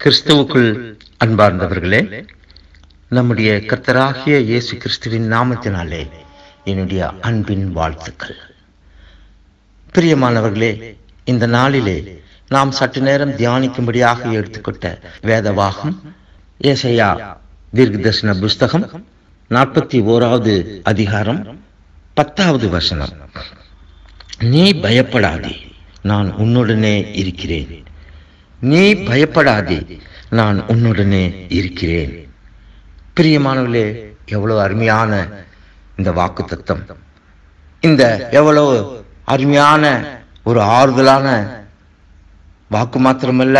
கிறிஸ்துவுக்குள் அன்பார்ந்தவர்களே நம்முடைய கர்த்தராகிய இயேசு கிறிஸ்துவின் நாமத்தினாலே என்னுடைய அன்பின் வாழ்த்துக்கள் பிரியமானவர்களே இந்த நாளிலே நாம் சற்று நேரம் தியானிக்கும்படியாக எடுத்துக்கொண்ட வேதவாகம் ஏசையா தீர்க்கதர்சன புஸ்தகம் நாற்பத்தி ஓராவது அதிகாரம் பத்தாவது வசனம் நீ பயப்படாதே நான் உன்னுடனே இருக்கிறேன் நீ பயப்படாதே நான் உன்னுடனே இருக்கிறேன் பிரியமானவர்களே எவ்வளவு அருமையான இந்த வாக்கு தத்தம் இந்த எவ்வளவு அருமையான ஒரு ஆறுதலான வாக்கு மாத்திரமல்ல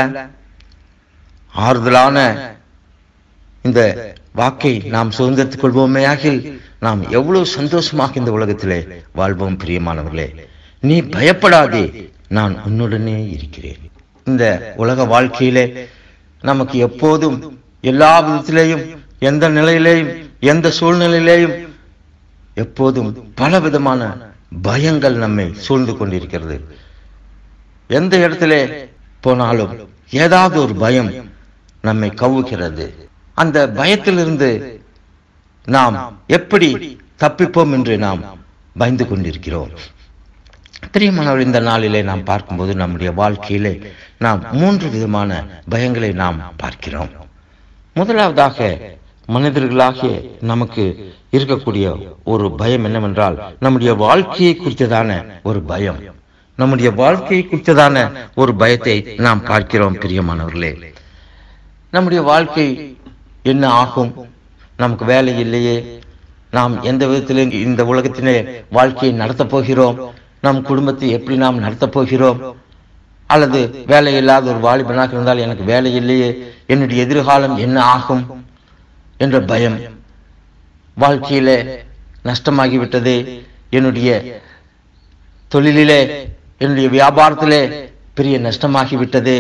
ஆறுதலான இந்த வாக்கை நாம் சுதந்திரத்துக் கொள்வோமேயாகில் நாம் எவ்வளவு சந்தோஷமாக இந்த உலகத்திலே வாழ்வோம் பிரியமானவர்களே நீ பயப்படாதே நான் உன்னுடனே இருக்கிறேன் இந்த உலக வாழ்க்கையிலே நமக்கு எப்போதும் எல்லா விதத்திலேயும் எந்த நிலையிலேயும் எந்த சூழ்நிலையிலேயும் எப்போதும் பல விதமான பயங்கள் நம்மை சூழ்ந்து கொண்டிருக்கிறது எந்த இடத்திலே போனாலும் ஏதாவது ஒரு பயம் நம்மை கவுகிறது அந்த பயத்திலிருந்து நாம் எப்படி தப்பிப்போம் என்று நாம் பயந்து கொண்டிருக்கிறோம் பிரியமானவர் இந்த நாளிலே நாம் பார்க்கும்போது நம்முடைய வாழ்க்கையிலே நாம் மூன்று விதமான பயங்களை நாம் பார்க்கிறோம் முதலாவதாக மனிதர்களாகிய நமக்கு இருக்கக்கூடிய ஒரு பயம் என்னவென்றால் நம்முடைய வாழ்க்கையை குறித்ததான ஒரு பயம் நம்முடைய வாழ்க்கையை குறித்ததான ஒரு பயத்தை நாம் பார்க்கிறோம் பிரியமானவர்களே நம்முடைய வாழ்க்கை என்ன ஆகும் நமக்கு வேலை இல்லையே நாம் எந்த விதத்திலே இந்த உலகத்திலே வாழ்க்கையை நடத்தப் போகிறோம் நம் குடும்பத்தை எப்படி நாம் நடத்தப் போகிறோம் அல்லது வேலை இல்லாத ஒரு வாலிபனாக இருந்தால் எனக்கு வேலை இல்லையே என்னுடைய எதிர்காலம் என்ன ஆகும் என்ற பயம் வாழ்க்கையிலே நஷ்டமாகிவிட்டது என்னுடைய தொழிலிலே என்னுடைய வியாபாரத்திலே பெரிய நஷ்டமாகிவிட்டது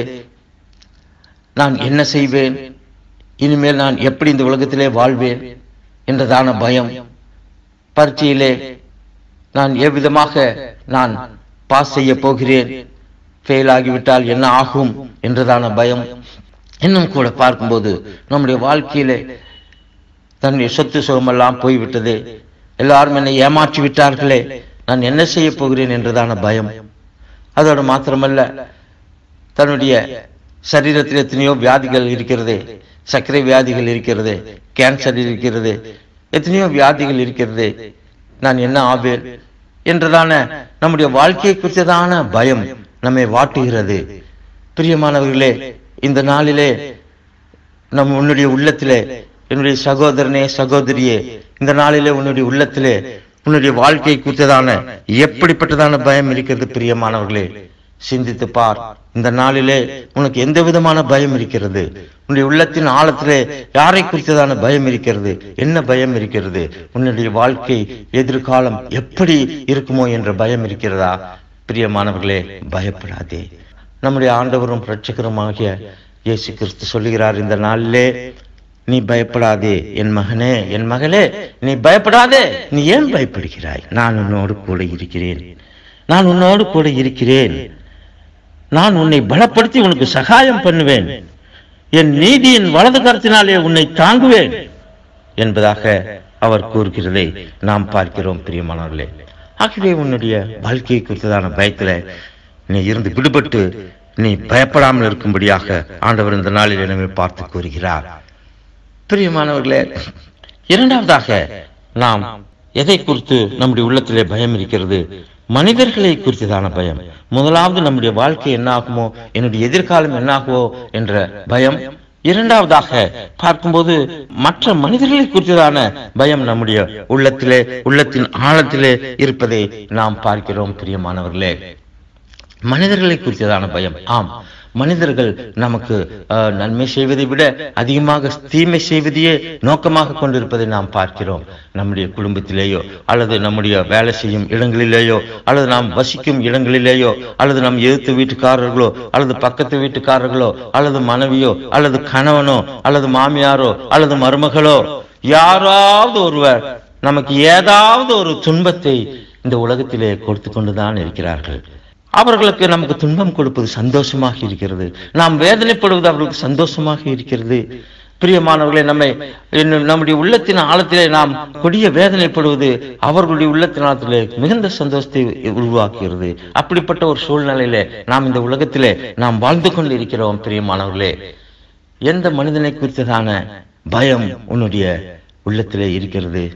நான் என்ன செய்வேன் இனிமேல் நான் எப்படி இந்த உலகத்திலே வாழ்வேன் என்றதான பயம் பரீட்சையிலே நான் எவ்விதமாக நான் பாஸ் செய்ய போகிறேன் ஃபெயில் ஆகிவிட்டால் என்ன ஆகும் என்றதான பயம் இன்னும் கூட பார்க்கும்போது நம்முடைய வாழ்க்கையிலே தன்னுடைய சொத்து சுகமெல்லாம் போய்விட்டது எல்லாரும் என்னை ஏமாற்றி விட்டார்களே நான் என்ன செய்ய போகிறேன் என்றதான பயம் அதோடு மாத்திரமல்ல தன்னுடைய சரீரத்தில் எத்தனையோ வியாதிகள் இருக்கிறது சர்க்கரை வியாதிகள் இருக்கிறது கேன்சர் இருக்கிறது எத்தனையோ வியாதிகள் இருக்கிறது நான் என்ன ஆவேன் என்றதான நம்முடைய வாழ்க்கையை குறித்ததான பயம் நம்மை வாட்டுகிறது பிரியமானவர்களே இந்த நாளிலே நம் உன்னுடைய உள்ளத்திலே என்னுடைய சகோதரனே சகோதரியே இந்த நாளிலே உன்னுடைய உள்ளத்திலே உன்னுடைய வாழ்க்கையை குறித்ததான எப்படிப்பட்டதான பயம் இருக்கிறது பிரியமானவர்களே சிந்தித்து பார் இந்த நாளிலே உனக்கு எந்த விதமான பயம் இருக்கிறது உன்னுடைய உள்ளத்தின் ஆழத்திலே யாரை குறித்ததான பயம் இருக்கிறது என்ன பயம் இருக்கிறது உன்னுடைய வாழ்க்கை எதிர்காலம் எப்படி இருக்குமோ என்ற பயம் இருக்கிறதா பிரியமானவர்களே பயப்படாதே நம்முடைய ஆண்டவரும் ரட்சகருமாகிய இயேசு கிறிஸ்து சொல்லுகிறார் இந்த நாளிலே நீ பயப்படாதே என் மகனே என் மகளே நீ பயப்படாதே நீ ஏன் பயப்படுகிறாய் நான் உன்னோடு கூட இருக்கிறேன் நான் உன்னோடு கூட இருக்கிறேன் நான் உன்னை பலப்படுத்தி உனக்கு சகாயம் பண்ணுவேன் என் நீதியின் வலது கருத்தினாலே உன்னை தாங்குவேன் என்பதாக அவர் கூறுகிறதை நாம் பார்க்கிறோம் பிரியமானவர்களே ஆகவே உன்னுடைய வாழ்க்கையை குறித்ததான பயத்துல நீ இருந்து விடுபட்டு நீ பயப்படாமல் இருக்கும்படியாக ஆண்டவர் இந்த நாளில் எனவே பார்த்து கூறுகிறார் பிரியமானவர்களே இரண்டாவதாக நாம் எதை குறித்து நம்முடைய உள்ளத்திலே பயம் இருக்கிறது மனிதர்களை குறித்ததான பயம் முதலாவது நம்முடைய வாழ்க்கை என்ன ஆகுமோ என்னுடைய எதிர்காலம் என்னாகுமோ என்ற பயம் இரண்டாவதாக பார்க்கும்போது மற்ற மனிதர்களை குறித்ததான பயம் நம்முடைய உள்ளத்திலே உள்ளத்தின் ஆழத்திலே இருப்பதை நாம் பார்க்கிறோம் பிரியமானவர்களே மனிதர்களை குறித்ததான பயம் ஆம் மனிதர்கள் நமக்கு நன்மை செய்வதை விட அதிகமாக தீமை செய்வதையே நோக்கமாக கொண்டிருப்பதை நாம் பார்க்கிறோம் நம்முடைய குடும்பத்திலேயோ அல்லது நம்முடைய வேலை செய்யும் இடங்களிலேயோ அல்லது நாம் வசிக்கும் இடங்களிலேயோ அல்லது நம் எதிர்த்து வீட்டுக்காரர்களோ அல்லது பக்கத்து வீட்டுக்காரர்களோ அல்லது மனைவியோ அல்லது கணவனோ அல்லது மாமியாரோ அல்லது மருமகளோ யாராவது ஒருவர் நமக்கு ஏதாவது ஒரு துன்பத்தை இந்த உலகத்திலே கொடுத்து கொண்டுதான் இருக்கிறார்கள் அவர்களுக்கு நமக்கு துன்பம் கொடுப்பது சந்தோஷமாக இருக்கிறது நாம் வேதனைப்படுவது அவர்களுக்கு சந்தோஷமாக இருக்கிறது பிரியமானவர்களே நம்மை இன்னும் நம்முடைய உள்ளத்தின் ஆழத்திலே நாம் கொடிய வேதனைப்படுவது அவர்களுடைய உள்ளத்தின் ஆழத்திலே மிகுந்த சந்தோஷத்தை உருவாக்குகிறது அப்படிப்பட்ட ஒரு சூழ்நிலையிலே நாம் இந்த உலகத்திலே நாம் வாழ்ந்து கொண்டு இருக்கிறோம் பிரியமானவர்களே எந்த மனிதனை குறித்ததான பயம் உன்னுடைய உள்ளத்திலே இருக்கிறது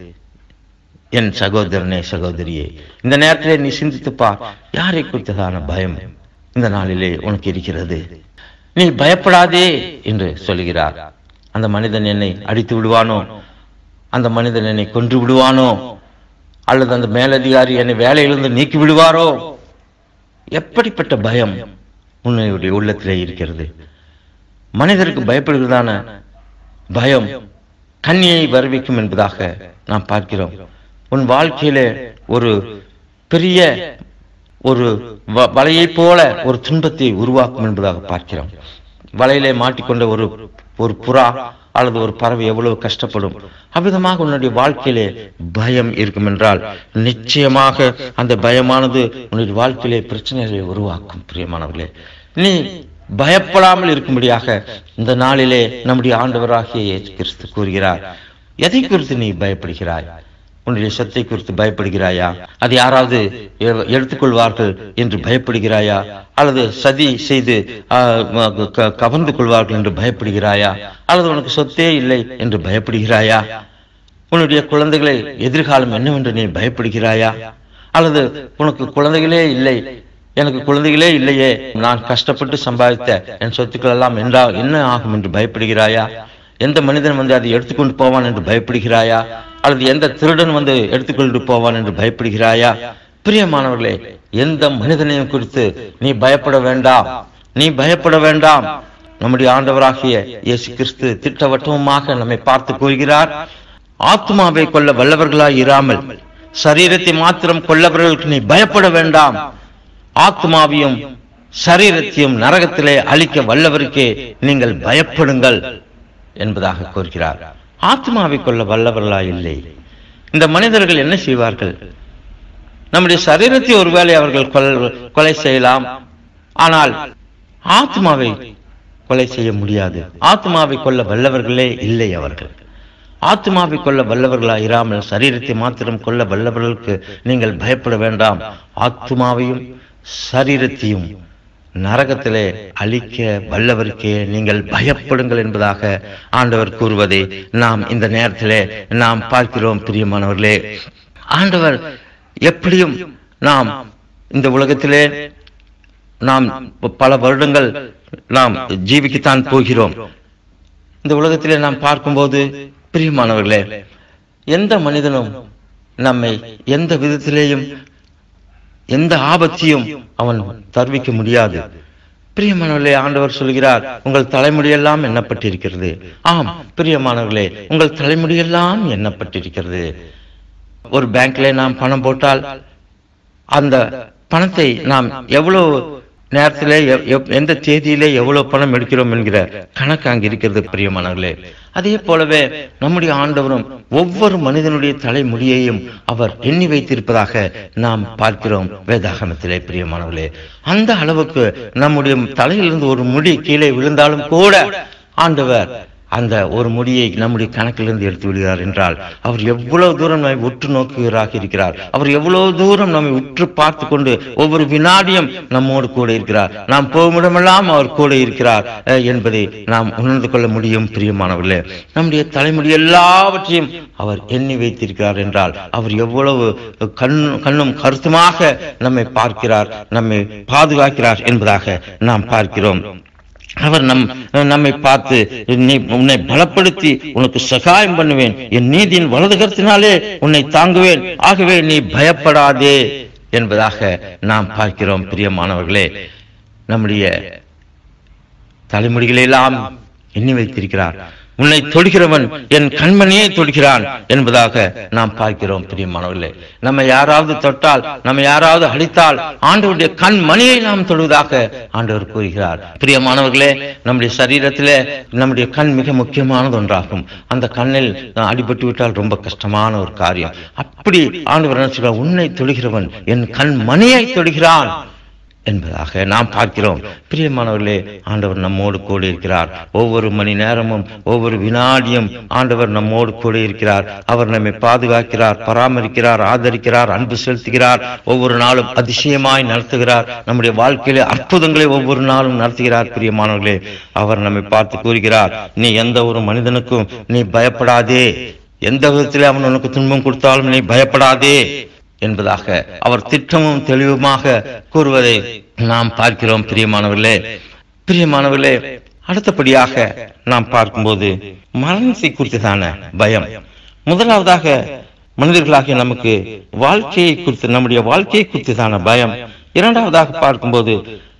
என் சகோதரனே சகோதரியே இந்த நேரத்திலே நீ சிந்தித்துப்பா யாரை குறித்ததான பயம் இந்த நாளிலே உனக்கு இருக்கிறது நீ பயப்படாதே என்று சொல்கிறார் அந்த மனிதன் என்னை அடித்து விடுவானோ அந்த மனிதன் என்னை கொன்று விடுவானோ அல்லது அந்த மேலதிகாரி என்னை வேலையிலிருந்து நீக்கி விடுவாரோ எப்படிப்பட்ட பயம் உன்னுடைய உள்ளத்திலே இருக்கிறது மனிதருக்கு பயப்படுகிறதான பயம் கண்ணியை வருவிக்கும் என்பதாக நாம் பார்க்கிறோம் உன் வாழ்க்கையில ஒரு பெரிய ஒரு வ- வலையைப் போல ஒரு துன்பத்தை உருவாக்கும் என்பதாக பார்க்கிறோம் வலையிலே மாட்டிக்கொண்ட ஒரு ஒரு புறா அல்லது ஒரு பறவை எவ்வளவு கஷ்டப்படும் அவ்விதமாக உன்னுடைய வாழ்க்கையிலே பயம் இருக்கும் என்றால் நிச்சயமாக அந்த பயமானது உன்னுடைய வாழ்க்கையிலே பிரச்சனைகளை உருவாக்கும் பிரியமானவர்களே நீ பயப்படாமல் இருக்கும்படியாக இந்த நாளிலே நம்முடைய ஆண்டவராகிய இயேசு கிறிஸ்து கூறுகிறார் எதை குறித்து நீ பயப்படுகிறாய் உன்னுடைய சொத்தை குறித்து பயப்படுகிறாயா அது யாராவது எ- எடுத்துக்கொள்வார்கள் என்று பயப்படுகிறாயா அல்லது சதி செய்து ஆ, ம- க- கவர்ந்து கொள்வார்கள் என்று பயப்படுகிறாயா அல்லது உனக்கு சொத்தே இல்லை என்று பயப்படுகிறாயா உன்னுடைய குழந்தைகளை எதிர்காலம் என்னவென்று நீ பயப்படுகிறாயா அல்லது உனக்கு குழந்தைகளே இல்லை எனக்கு குழந்தைகளே இல்லையே நான் கஷ்டப்பட்டு சம்பாதித்த என் சொத்துக்கள் எல்லாம் என்றா என்ன ஆகும் என்று பயப்படுகிறாயா எந்த மனிதன் வந்து அதை எடுத்துக்கொண்டு போவான் என்று பயப்படுகிறாயா அல்லது எந்த திருடன் வந்து எடுத்துக்கொண்டு போவான் என்று பயப்படுகிறாயா பிரியமானவர்களே எந்த மனிதனையும் குறித்து நீ பயப்பட வேண்டாம் நீ பயப்பட வேண்டாம் நம்முடைய ஆண்டவராகிய இயேசு கிறிஸ்து திட்டவட்டமாக நம்மை பார்த்து கூறுகிறார் ஆத்மாவை கொல்ல வல்லவர்களாய் இராமல் சரீரத்தை மாத்திரம் கொல்லவர்களுக்கு நீ பயப்பட வேண்டாம் ஆத்மாவையும் சரீரத்தையும் நரகத்திலே அழிக்க வல்லவருக்கே நீங்கள் பயப்படுங்கள் என்பதாக கூறுகிறார் ஆத்மாவை கொல்ல வல்லவர்களா இல்லை இந்த மனிதர்கள் என்ன செய்வார்கள் நம்முடைய சரீரத்தை ஒருவேளை அவர்கள் கொல்- கொலை செய்யலாம் ஆனால் ஆத்மாவை கொலை செய்ய முடியாது ஆத்மாவை கொல்ல வல்லவர்களே இல்லை அவர்கள் ஆத்மாவை கொல்ல வல்லவர்களா இராமல் சரீரத்தை மாத்திரம் கொல்ல வல்லவர்களுக்கு நீங்கள் பயப்பட வேண்டாம் ஆத்மாவையும் சரீரத்தையும் நரகத்திலே அழிக்க வல்லவருக்கே நீங்கள் பயப்படுங்கள் என்பதாக ஆண்டவர் கூறுவதை நாம் இந்த நேரத்திலே நாம் பார்க்கிறோம் பிரியமானவர்களே ஆண்டவர் எப்படியும் நாம் இந்த உலகத்திலே நாம் பல வருடங்கள் நாம் ஜீவிக்கத்தான் போகிறோம் இந்த உலகத்திலே நாம் பார்க்கும்போது பிரியமானவர்களே எந்த மனிதனும் நம்மை எந்த விதத்திலேயும் எந்த ஆபத்தையும் அவன் தருவிக்க முடியாது பிரியமானவர்களே ஆண்டவர் சொல்கிறார் உங்கள் தலைமுடியெல்லாம் எண்ணப்பட்டிருக்கிறது ஆம் பிரியமானவர்களே உங்கள் தலைமுடியெல்லாம் எண்ணப்பட்டிருக்கிறது ஒரு பேங்க்ல நாம் பணம் போட்டால் அந்த பணத்தை நாம் எவ்வளவு நேரத்திலே எவ்- எவ்- எந்த தேதியிலே எவ்வளவு பணம் எடுக்கிறோம் என்கிற கணக்கு அங்கு இருக்கிறது பிரியமானவர்களே அதே போலவே நம்முடைய ஆண்டவரும் ஒவ்வொரு மனிதனுடைய தலைமுடியையும் அவர் எண்ணி வைத்திருப்பதாக நாம் பார்க்கிறோம் வேதாகமத்திலே பிரியமானவர்களே அந்த அளவுக்கு நம்முடைய தலையிலிருந்து ஒரு முடி கீழே விழுந்தாலும் கூட ஆண்டவர் அந்த ஒரு முடியை நம்முடைய கணக்கிலிருந்து எடுத்து விடுகிறார் என்றால் அவர் எவ்வளவு தூரம் நம்மை உற்று நோக்குகிறாக இருக்கிறார் அவர் எவ்வளவு தூரம் நம்மை உற்று பார்த்து கொண்டு ஒவ்வொரு வினாடியும் நம்மோடு கூட இருக்கிறார் நாம் போகுமிடமெல்லாம் அவர் கூட இருக்கிறார் அஹ், என்பதை நாம் உணர்ந்து கொள்ள முடியும் பிரியமானவர்களே நம்முடைய தலைமுடி எல்லாவற்றையும் அவர் எண்ணி வைத்திருக்கிறார் என்றால் அவர் எவ்வளவு கண் கண்ணும் கருத்துமாக நம்மை பார்க்கிறார் நம்மை பாதுகாக்கிறார் என்பதாக நாம் பார்க்கிறோம் அவர் நம் நம்மை பார்த்து நீ உன்னை பலப்படுத்தி உனக்கு சகாயம் பண்ணுவேன் என் நீதியின் வலது கருத்தினாலே உன்னை தாங்குவேன் ஆகவே நீ பயப்படாதே என்பதாக நாம் பார்க்கிறோம் பிரியமானவர்களே நம்முடைய தலைமுடிகளை எல்லாம் எண்ணி வைத்திருக்கிறார் உன்னை தொடுகிறவன் என் கண்மணியை தொடுகிறான் என்பதாக நாம் பார்க்கிறோம் பிரியமானவர்களே நம்ம யாராவது தொட்டால் நம்ம யாராவது அடித்தால் ஆண்டவருடைய கண்மணியை நாம் தொடுவதாக ஆண்டவர் கூறுகிறார் பிரியமானவர்களே நம்முடைய சரீரத்திலே நம்முடைய கண் மிக முக்கியமானது ஒன்றாகும் அந்த கண்ணில் அடிபட்டு விட்டால் ரொம்ப கஷ்டமான ஒரு காரியம் அப்படி ஆண்டவர் என்ன சொல்றார் உன்னை தொடுகிறவன் என் கண் மணியை தொடுகிறான் என்பதாக நாம் பார்க்கிறோம் பிரியமானவர்களே ஆண்டவர் நம்மோடு கூட இருக்கிறார் ஒவ்வொரு மணி நேரமும் ஒவ்வொரு வினாடியும் ஆண்டவர் நம்மோடு கூட இருக்கிறார் அவர் நம்மை பாதுகாக்கிறார் பராமரிக்கிறார் ஆதரிக்கிறார் அன்பு செலுத்துகிறார் ஒவ்வொரு நாளும் அதிசயமாய் நடத்துகிறார் நம்முடைய வாழ்க்கையிலே அற்புதங்களை ஒவ்வொரு நாளும் நடத்துகிறார் பிரியமானவர்களே அவர் நம்மை பார்த்து கூறுகிறார் நீ எந்த ஒரு மனிதனுக்கும் நீ பயப்படாதே எந்த விதத்திலே அவன் உனக்கு துன்பம் கொடுத்தாலும் நீ பயப்படாதே என்பதாக அவர் திட்டமும் தெளிவுமாக கூறுவதை நாம் பார்க்கிறோம் பிரியமானவர்களே பிரியமானவர்களே அடுத்தபடியாக நாம் பார்க்கும்போது மரணத்தை குறித்ததான பயம் முதலாவதாக மனிதர்களாகிய நமக்கு வாழ்க்கையை குறித்து நம்முடைய வாழ்க்கையை குறித்ததான பயம் இரண்டாவதாக பார்க்கும்போது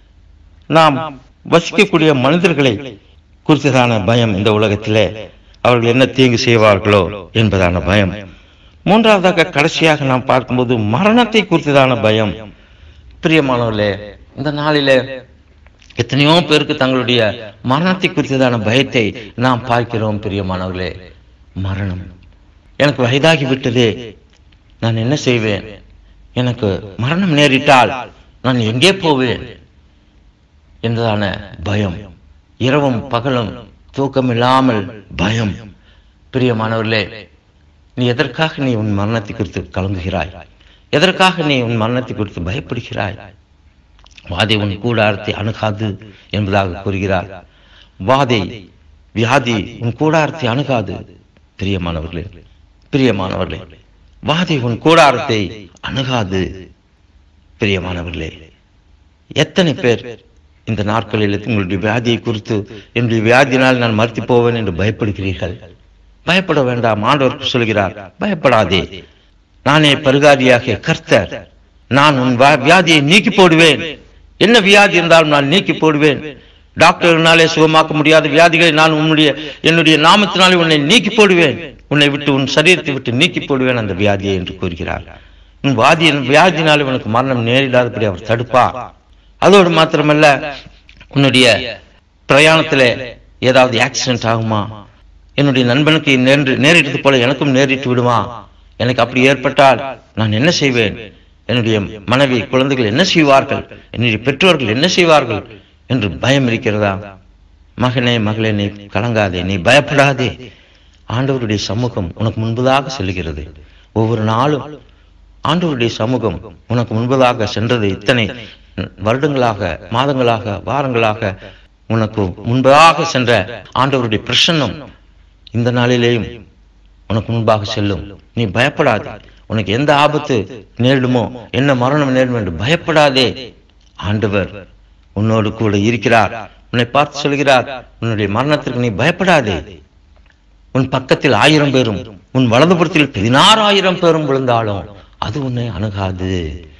நாம் வசிக்கக்கூடிய மனிதர்களை குறித்ததான பயம் இந்த உலகத்திலே அவர்கள் என்ன தீங்கு செய்வார்களோ என்பதான பயம் மூன்றாவதாக கடைசியாக நாம் பார்க்கும்போது மரணத்தை குறித்ததான பயம் பிரியமானவர்களே இந்த நாளிலே எத்தனையோ பேருக்கு தங்களுடைய மரணத்தை குறித்ததான பயத்தை நாம் பார்க்கிறோம் பிரியமானவர்களே மரணம் எனக்கு வயதாகி விட்டதே நான் என்ன செய்வேன் எனக்கு மரணம் நேரிட்டால் நான் எங்கே போவேன் என்பதான பயம் இரவும் பகலும் தூக்கமில்லாமல் பயம் பிரியமானவர்களே நீ எதற்காக நீ உன் மரணத்தை குறித்து கலங்குகிறாய் எதற்காக நீ உன் மரணத்தை குறித்து பயப்படுகிறாய் வாதை உன் கூடாரத்தை அணுகாது என்பதாக கூறுகிறார் வாதை வியாதி உன் கூடாரத்தை அணுகாது பிரியமானவர்களே பிரியமானவர்களே வாதை உன் கூடாரத்தை அணுகாது பிரியமானவர்களே எத்தனை பேர் இந்த நாட்களில் உங்களுடைய வியாதியை குறித்து என்னுடைய வியாதியினால் நான் மறுத்து போவேன் என்று பயப்படுகிறீர்கள் பயப்பட வேண்டாம் ஆண்டவர் சொல்கிறார் பயப்படாதே நானே பரிகாரியாகிய கர்த்தர் நான் உன் வா- வியாதியை நீக்கி போடுவேன் என்ன வியாதி இருந்தாலும் நான் நீக்கி போடுவேன் டாக்டர்னாலே சுகமாக்க முடியாத வியாதிகளை நான் உன்னுடைய என்னுடைய நாமத்தினாலே உன்னை நீக்கி போடுவேன் உன்னை விட்டு உன் சரீரத்தை விட்டு நீக்கி போடுவேன் அந்த வியாதியை என்று கூறுகிறார் உன் வாதியின் வியாதினாலே உனக்கு மரணம் நேரிடாதபடி அவர் தடுப்பார் அதோடு மாத்திரமல்ல உன்னுடைய பிரயாணத்திலே ஏதாவது ஆக்சிடென்ட் ஆகுமா என்னுடைய நண்பனுக்கு நேர்ந்து நேரிட்டது போல எனக்கும் நேரிட்டு விடுமா எனக்கு அப்படி ஏற்பட்டால் நான் என்ன செய்வேன் என்னுடைய மனைவி குழந்தைகள் என்ன செய்வார்கள் என்னுடைய பெற்றோர்கள் என்ன செய்வார்கள் என்று பயம் இருக்கிறதா மகனே மகளே நீ கலங்காதே நீ பயப்படாதே ஆண்டவருடைய சமூகம் உனக்கு முன்பதாக செல்கிறது ஒவ்வொரு நாளும் ஆண்டவருடைய சமூகம் உனக்கு முன்பதாக சென்றது இத்தனை வருடங்களாக மாதங்களாக வாரங்களாக உனக்கு முன்பதாக சென்ற ஆண்டவருடைய பிரசன்னம் இந்த நாளிலேயும் உனக்கு முன்பாக செல்லும் நீ பயப்படாதே உனக்கு எந்த ஆபத்து நேரிடுமோ என்ன மரணம் நேரிடும் என்று பயப்படாதே ஆண்டவர் உன்னோடு கூட இருக்கிறார் உன்னை பார்த்து சொல்கிறார் உன்னுடைய மரணத்திற்கு நீ பயப்படாதே உன் பக்கத்தில் ஆயிரம் பேரும் உன் வலதுபுறத்தில் பதினாறாயிரம் பேரும் விழுந்தாலும் அது உன்னை அணுகாது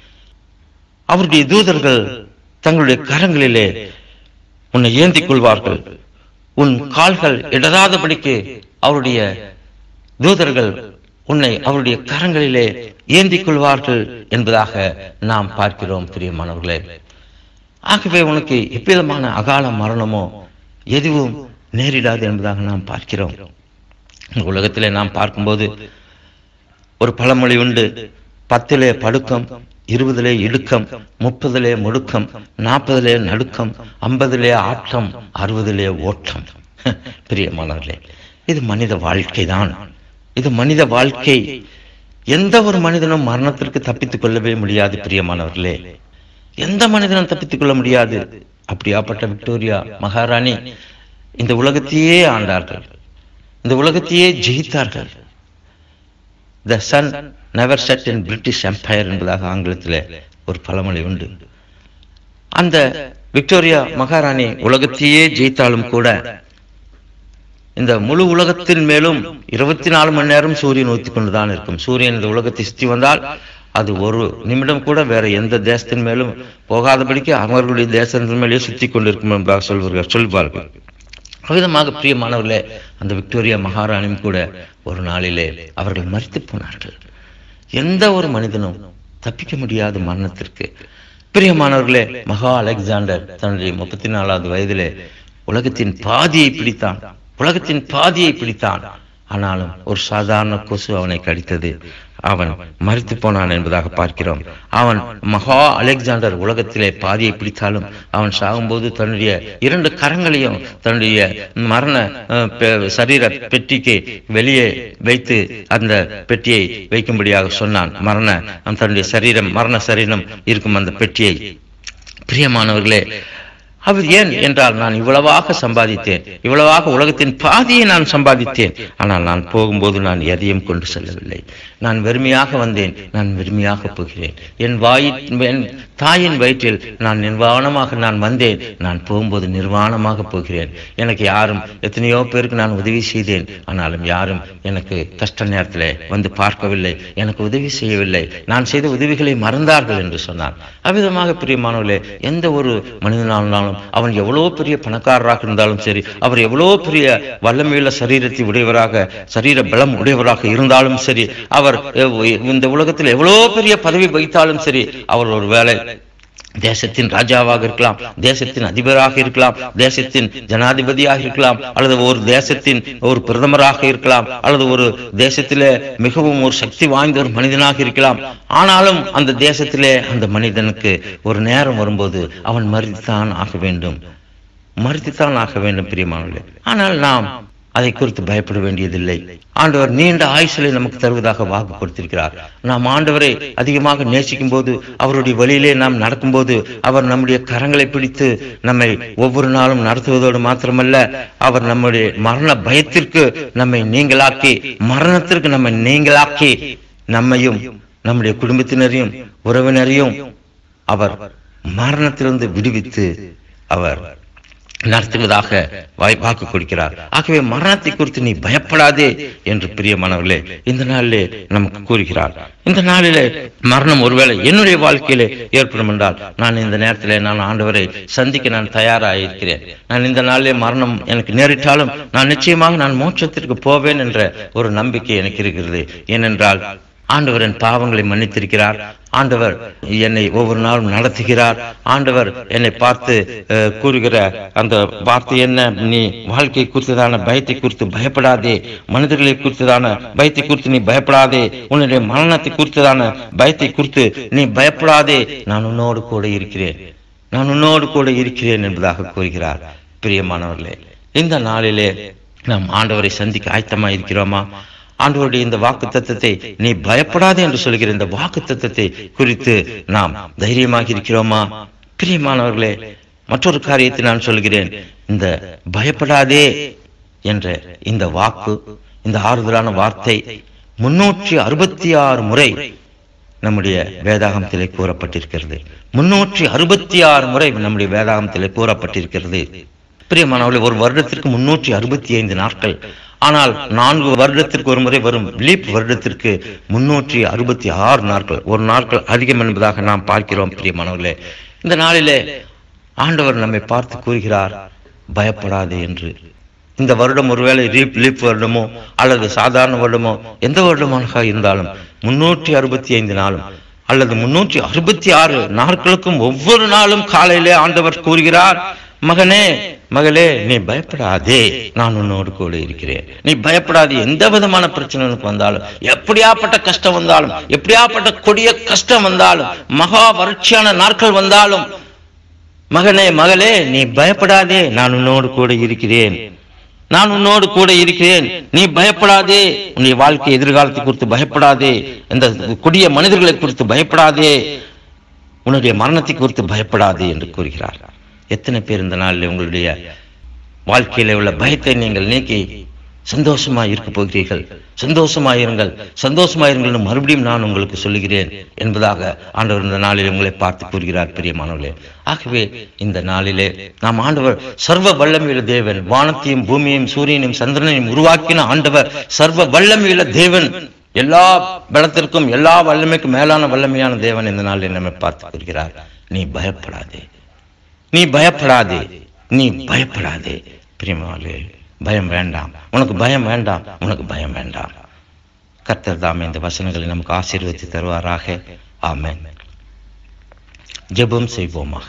அவருடைய தூதர்கள் தங்களுடைய கரங்களிலே உன்னை ஏந்திக் கொள்வார்கள் உன் கால்கள் இடராதபடிக்கு அவருடைய தூதர்கள் உன்னை அவருடைய கரங்களிலே ஏந்திக் கொள்வார்கள் என்பதாக நாம் பார்க்கிறோம் பிரியமானவர்களே ஆகவே உனக்கு எவ்விதமான அகால மரணமோ எதுவும் நேரிடாது என்பதாக நாம் பார்க்கிறோம் இந்த உலகத்திலே நாம் பார்க்கும்போது ஒரு பழமொழி உண்டு பத்திலே படுக்கம் இருபதிலே இடுக்கம் முப்பதிலே முடுக்கம் நாற்பதிலே நடுக்கம் ஐம்பதிலே ஆட்டம் அறுபதிலே ஓட்டம் பிரியமானவர்களே இது மனித வாழ்க்கை தான் இது மனித வாழ்க்கை எந்த ஒரு மனிதனும் மரணத்திற்கு தப்பித்துக் கொள்ளவே முடியாது பிரியமானவர்களே எந்த மனிதனும் தப்பித்துக் கொள்ள முடியாது அப்படியாப்பட்ட விக்டோரியா மகாராணி இந்த உலகத்தையே ஆண்டார்கள் இந்த உலகத்தையே ஜெயித்தார்கள் the sun never set in British empire என்பதாக ஆங்கிலத்தில் ஒரு பழமொழி உண்டு அந்த விக்டோரியா மகாராணி உலகத்தையே ஜெயித்தாலும் கூட இந்த முழு உலகத்தின் மேலும் இருபத்தி நாலு மணி நேரம் சூரியன் ஊத்தி கொண்டுதான் இருக்கும் சூரியன் இந்த உலகத்தை சுத்தி வந்தால் அது ஒரு நிமிடம் கூட வேற எந்த தேசத்தின் மேலும் போகாதபடிக்கு அவர்களுடைய தேசத்தின் மேலேயே சுத்தி கொண்டிருக்கும் என்பதாக சொல்வார்கள் சொல்வார்கள் அவ்விதமாக பிரியமானவர்களே அந்த விக்டோரியா மகாராணியும் கூட ஒரு நாளிலே அவர்கள் மறித்து போனார்கள் எந்த ஒரு மனிதனும் தப்பிக்க முடியாத மரணத்திற்கு பிரியமானவர்களே மகா அலெக்சாண்டர் தன்னுடைய முப்பத்தி நாலாவது வயதிலே உலகத்தின் பாதியை பிடித்தான் உலகத்தின் பாதியை பிடித்தான் ஆனாலும் ஒரு சாதாரண கொசு அவனை கடித்தது அவன் மறித்து போனான் என்பதாக பார்க்கிறோம் அவன் மகா அலெக்சாண்டர் உலகத்திலே பாதியை பிடித்தாலும் அவன் சாகும்போது தன்னுடைய இரண்டு கரங்களையும் தன்னுடைய மரண அஹ், பெ- சரீர பெட்டிக்கு வெளியே வைத்து அந்த பெட்டியை வைக்கும்படியாக சொன்னான் மரண தன்னுடைய சரீரம் மரண சரீரம் இருக்கும் அந்த பெட்டியை பிரியமானவர்களே அவர் ஏன் என்றால் நான் இவ்வளவாக சம்பாதித்தேன் இவ்வளவாக உலகத்தின் பாதியை நான் சம்பாதித்தேன் ஆனால் நான் போகும்போது நான் எதையும் கொண்டு செல்லவில்லை நான் வெறுமையாக வந்தேன் நான் வெறுமையாக போகிறேன் என் வாயி என் தாயின் வயிற்றில் நான் நிர்வாணமாக நான் வந்தேன் நான் போகும்போது நிர்வாணமாக போகிறேன் எனக்கு யாரும் எத்தனையோ பேருக்கு நான் உதவி செய்தேன் ஆனாலும் யாரும் எனக்கு கஷ்ட நேரத்தில் வந்து பார்க்கவில்லை எனக்கு உதவி செய்யவில்லை நான் செய்த உதவிகளை மறந்தார்கள் என்று சொன்னார் அவ்விதமாக பிரியமானவர்களே எந்த ஒரு மனிதனாலும் அவன் எவ்வளோ பெரிய பணக்காரராக இருந்தாலும் சரி அவர் எவ்வளோ பெரிய வல்லமையுள்ள சரீரத்தை உடையவராக சரீர பலம் உடையவராக இருந்தாலும் சரி அவர் எவ்- இந்த உலகத்தில் எவ்வளோ பெரிய பதவி வைத்தாலும் சரி அவர் ஒரு வேலை தேசத்தின் ராஜாவாக இருக்கலாம் தேசத்தின் அதிபராக இருக்கலாம் தேசத்தின் ஜனாதிபதியாக இருக்கலாம் அல்லது ஒரு தேசத்தின் ஒரு பிரதமராக இருக்கலாம் அல்லது ஒரு தேசத்திலே மிகவும் ஒரு சக்தி வாய்ந்த ஒரு மனிதனாக இருக்கலாம் ஆனாலும் அந்த தேசத்திலே அந்த மனிதனுக்கு ஒரு நேரம் வரும்போது அவன் மறித்துத்தான் ஆக வேண்டும் மறுத்துத்தான் ஆக வேண்டும் பிரியமானவர்களே ஆனால் நாம் அதை குறித்து பயப்பட வேண்டியதில்லை ஆண்டவர் நீண்ட ஆயுசலை நமக்கு தருவதாக வாக்கு கொடுத்திருக்கிறார் நாம் ஆண்டவரை அதிகமாக நேசிக்கும் போது அவருடைய வழியிலே நாம் நடக்கும்போது அவர் நம்முடைய கரங்களை பிடித்து நம்மை ஒவ்வொரு நாளும் நடத்துவதோடு மாத்திரமல்ல அவர் நம்முடைய மரண பயத்திற்கு நம்மை நீங்களாக்கி மரணத்திற்கு நம்மை நீங்களாக்கி நம்மையும் நம்முடைய குடும்பத்தினரையும் உறவினரையும் அவர் மரணத்திலிருந்து விடுவித்து அவர் நடத்துவதாக வாய்- வாக்கு கொடுக்கிறார் ஆகவே மரணத்தை குறித்து நீ பயப்படாதே என்று பிரியமானவர்களே இந்த நாளிலே நமக்கு கூறுகிறார் இந்த நாளிலே மரணம் ஒருவேளை என்னுடைய வாழ்க்கையிலே ஏற்படும் என்றால் நான் இந்த நேரத்திலே நான் ஆண்டவரை சந்திக்க நான் தயாராக இருக்கிறேன் நான் இந்த நாளிலே மரணம் எனக்கு நேரிட்டாலும் நான் நிச்சயமாக நான் மோட்சத்திற்கு போவேன் என்ற ஒரு நம்பிக்கை எனக்கு இருக்கிறது ஏனென்றால் ஆண்டவர் என் பாவங்களை மன்னித்திருக்கிறார் ஆண்டவர் என்னை ஒவ்வொரு நாளும் நடத்துகிறார் ஆண்டவர் என்னை பார்த்து அஹ், கூறுகிற அந்த வார்த்தை என்ன நீ வாழ்க்கை குறித்ததான பயத்தை குறித்து பயப்படாதே மனிதர்களை குறித்ததான பயத்தை குறித்து நீ பயப்படாதே உன்னுடைய மரணத்தை குறித்ததான பயத்தை குறித்து நீ பயப்படாதே நான் உன்னோடு கூட இருக்கிறேன் நான் உன்னோடு கூட இருக்கிறேன் என்பதாக கூறுகிறார் பிரியமானவர்களே இந்த நாளிலே நாம் ஆண்டவரை சந்திக்க ஆயத்தமா இருக்கிறோமா ஆண்டவருடைய இந்த வாக்கு தத்தத்தை நீ பயப்படாதே என்று சொல்கிற இந்த வாக்கு தத்தத்தை குறித்து நாம் தைரியமாக இருக்கிறோமா பிரியமானவர்களே மற்றொரு காரியத்தை நான் சொல்கிறேன் இந்த பயப்படாதே என்ற இந்த வாக்கு இந்த ஆறுதலான வார்த்தை முன்னூற்றி அறுபத்தி ஆறு முறை நம்முடைய வேதாகமத்திலே கூறப்பட்டிருக்கிறது முன்னூற்றி அறுபத்தி ஆறு முறை நம்முடைய வேதாகமத்திலே கூறப்பட்டிருக்கிறது பிரியமானவர்களே ஒரு வருடத்திற்கு முன்னூற்றி அறுபத்தி ஐந்து நாட்கள் ஆனால் நான்கு வருடத்திற்கு ஒரு முறை வரும் லீப் வருடத்திற்கு முன்னூற்றி அறுபத்தி ஆறு நாட்கள் ஒரு நாட்கள் அதிகம் என்பதாக நாம் பார்க்கிறோம் பிரியமானவர்களே இந்த நாளிலே ஆண்டவர் நம்மை பார்த்து கூறுகிறார் பயப்படாதே என்று இந்த வருடம் ஒருவேளை ரீப் லீப் வருடமோ அல்லது சாதாரண வருடமோ எந்த வருடமாக இருந்தாலும் முன்னூற்றி அறுபத்தி ஐந்து நாளும் அல்லது முன்னூற்றி அறுபத்தி ஆறு நாட்களுக்கும் ஒவ்வொரு நாளும் காலையிலே ஆண்டவர் கூறுகிறார் மகனே மகளே நீ பயப்படாதே நான் உன்னோடு கூட இருக்கிறேன் நீ பயப்படாதே எந்த விதமான பிரச்சனை உனக்கு வந்தாலும் எப்படியாப்பட்ட கஷ்டம் வந்தாலும் எப்படியாப்பட்ட கொடிய கஷ்டம் வந்தாலும் மகா வறட்சியான நாட்கள் வந்தாலும் மகனே மகளே நீ பயப்படாதே நான் உன்னோடு கூட இருக்கிறேன் நான் உன்னோடு கூட இருக்கிறேன் நீ பயப்படாதே உன்னுடைய வாழ்க்கை எதிர்காலத்தை குறித்து பயப்படாதே இந்த கொடிய மனிதர்களை குறித்து பயப்படாதே உன்னுடைய மரணத்தை குறித்து பயப்படாதே என்று கூறுகிறார் எத்தனை பேர் இந்த நாளில் உங்களுடைய வாழ்க்கையில உள்ள பயத்தை நீங்கள் நீக்கி சந்தோஷமா இருக்க போகிறீர்கள் சந்தோஷமா இருங்கள் சந்தோஷமா இருங்கள் என்று மறுபடியும் நான் உங்களுக்கு சொல்லுகிறேன் என்பதாக ஆண்டவர் இந்த நாளில் உங்களை பார்த்து கூறுகிறார் பிரியமானவர்களே ஆகவே இந்த நாளிலே நாம் ஆண்டவர் சர்வ வல்லமையுள்ள தேவன் வானத்தையும் பூமியையும் சூரியனையும் சந்திரனையும் உருவாக்கின ஆண்டவர் சர்வ வல்லமையுள்ள தேவன் எல்லா பலத்திற்கும் எல்லா வல்லமைக்கும் மேலான வல்லமையான தேவன் இந்த நாளில் நம்மை பார்த்து கூறுகிறார் நீ பயப்படாதே நீ பயப்படாதே நீ பயப்படாதே பிரியமாலே பயம் வேண்டாம் உனக்கு பயம் வேண்டாம் உனக்கு பயம் வேண்டாம் கர்த்தர் தாமே இந்த வசனங்களை நமக்கு ஆசீர்வதித்து தருவாராக ஆமென் ஜெபம் செய்வோமாக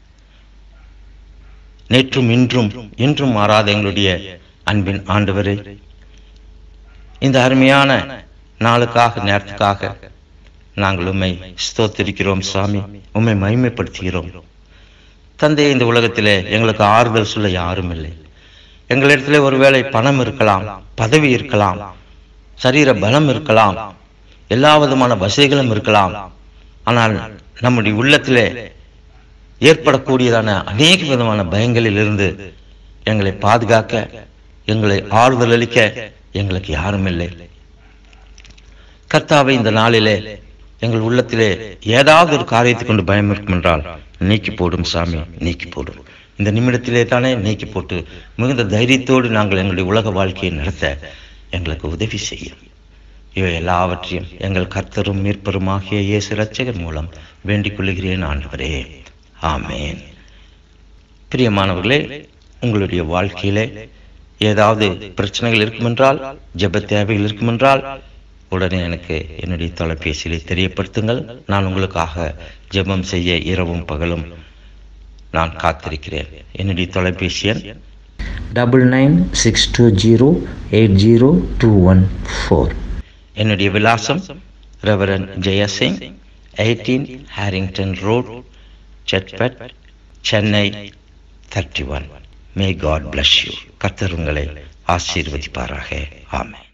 நேற்றும் இன்றும் இன்றும் மாறாத எங்களுடைய அன்பின் ஆண்டவரே இந்த அருமையான நாளுக்காக நேரத்துக்காக நாங்கள் உம்மை ஸ்தோத்திரிக்கிறோம் சுவாமி உம்மை மகிமைப்படுத்துகிறோம் தந்தை இந்த உலகத்திலே எங்களுக்கு ஆறுதல் சொல்ல யாரும் இல்லை எங்களிடத்திலே ஒருவேளை பணம் இருக்கலாம் பதவி இருக்கலாம் சரீர பலம் இருக்கலாம் எல்லா விதமான வசதிகளும் இருக்கலாம் ஆனால் நம்முடைய உள்ளத்திலே ஏற்படக்கூடியதான அநேக விதமான பயங்களில் இருந்து எங்களை பாதுகாக்க எங்களை ஆறுதல் அளிக்க எங்களுக்கு யாரும் இல்லை கர்த்தாவை இந்த நாளிலே எங்கள் உள்ளத்திலே ஏதாவது ஒரு காரியத்தை கொண்டு பயம் இருக்கும் என்றால் நீக்கி போடும் சாமி நீக்கி போடும் இந்த நிமிடத்திலே தானே நீக்கி போட்டு மிகுந்த தைரியத்தோடு நாங்கள் எங்களுடைய உலக வாழ்க்கையை நடத்த எங்களுக்கு உதவி செய்யும் இவை எல்லாவற்றையும் எங்கள் கர்த்தரும் மீட்பருமாகிய இயேசு இரட்சகர் மூலம் வேண்டிக் கொள்கிறேன் ஆண்டவரே ஆமேன் பிரியமானவர்களே உங்களுடைய வாழ்க்கையிலே ஏதாவது பிரச்சனைகள் இருக்குமென்றால் ஜெப தேவைகள் இருக்குமென்றால் உடனே எனக்கு என்னுடைய தொலைபேசியிலே தெரியப்படுத்துங்கள் நான் உங்களுக்காக ஜெபம் செய்ய இரவும் பகலும் நான் காத்திருக்கிறேன் என்னுடைய தொலைபேசி எண் double nine six two zero eight zero two one four என்னுடைய விலாசம் Reverend Jayasingh eighteen Harrington road Chetpet Chennai thirty one may God bless you கர்த்தர் உங்களை ஆசீர்வதிப்பாராக ஆமென்